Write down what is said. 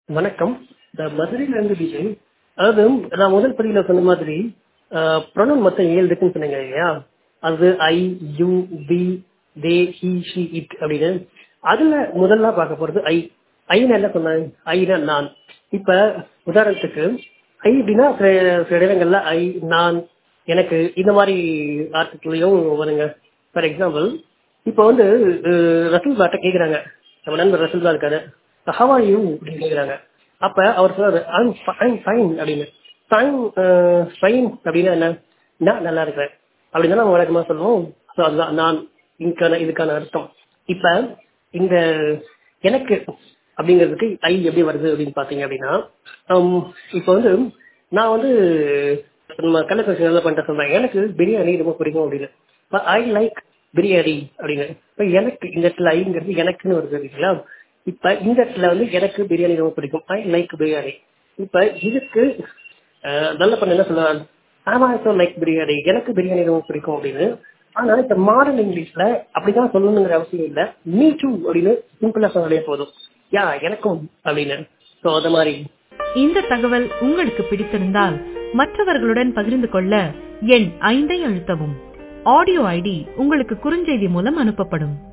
வணக்கம் இந்த மதுரையில இருந்து விஜய் அதாவது நான் முதல் பதிவுல சொன்ன மாதிரி ப்ரொனவுன் மொத்தம் ஏழு இருக்குன்னு சொன்னீங்க இல்லையா அது I you we they he she it அப்படின்னு அதுல முதல்ல பார்க்க போறது ஐ ஐன்னு என்ன சொன்னேன் ஐனா நான் இப்ப உதாரணத்துக்கு ஐ அப்படின்னா சில சில இடங்கள்ல ஐ நான் எனக்கு இந்த மாதிரி ஆர்டிக்கிளையும் வருங்க ஃபார் எக்ஸாம்பிள் இப்போ வந்து அஹ், ரசூல் பாட்ட கேக்குறாங்க நம்ம நண்பர் ரசூல் பா இருக்காரு ஹவ் ஆர் யூ அப்படின்னு கேக்குறாங்க அப்ப அவர் சொல்றாரு ஐம் ஃபைன் அப்படின்னு ஃபைன் ஃபைன் அப்படின்னா என்ன நான் நல்லா இருக்கிறேன் அப்படின்னு நம்ம வழக்கமா சொல்லுவோம் ஸோ அதுதான் நான் இதுக்கான இதுக்கான அர்த்தம் இப்ப இந்த எனக்கு அப்படிங்கிறதுக்கு ஐ எப்படி வருது அப்படின்னு பாத்தீங்க அப்படின்னா ஹம், இப்போ வந்து நான் வந்து நம்ம கள்ளக்கட்சி நல்லா பண்ணிட்டு சொல்றேன் எனக்கு பிரியாணி ரொம்ப பிடிக்கும் அப்படின்னு ஐ லைக் பிரியாணி அப்படின்னு இப்ப எனக்கு இந்த இடத்துல ஐங்கிறது எனக்குன்னு வருது இல்லைங்களா இப்ப இந்த இடத்துல வந்து எனக்கு பிரியாணி ரொம்ப பிடிக்கும் ஐ லைக் பிரியாணி இப்ப இதுக்கு அஹ், நல்ல பண்ண என்ன சொல்லுவாங்க ஆமா ஆல்சோ லைக் பிரியாணி எனக்கு பிரியாணி ரொம்ப பிடிக்கும் அப்படின்னு ஆனா இந்த மாடர்ன் இங்கிலீஷ்ல அப்படிதான் சொல்லணுங்கிற அவசியம் இல்ல மீ டூ அப்படின்னு சிம்பிளா சொன்னாலே போதும் யா எனக்கும் அப்படின்னு சோ அந்த மாதிரி இந்த தகவல் உங்களுக்கு பிடித்திருந்தால் மற்றவர்களுடன் பகிர்ந்து கொள்ள எண் ஐந்தை அழுத்தவும் ஆடியோ ஐடி உங்களுக்கு குறுஞ்செய்தி மூலம் அனுப்பப்படும்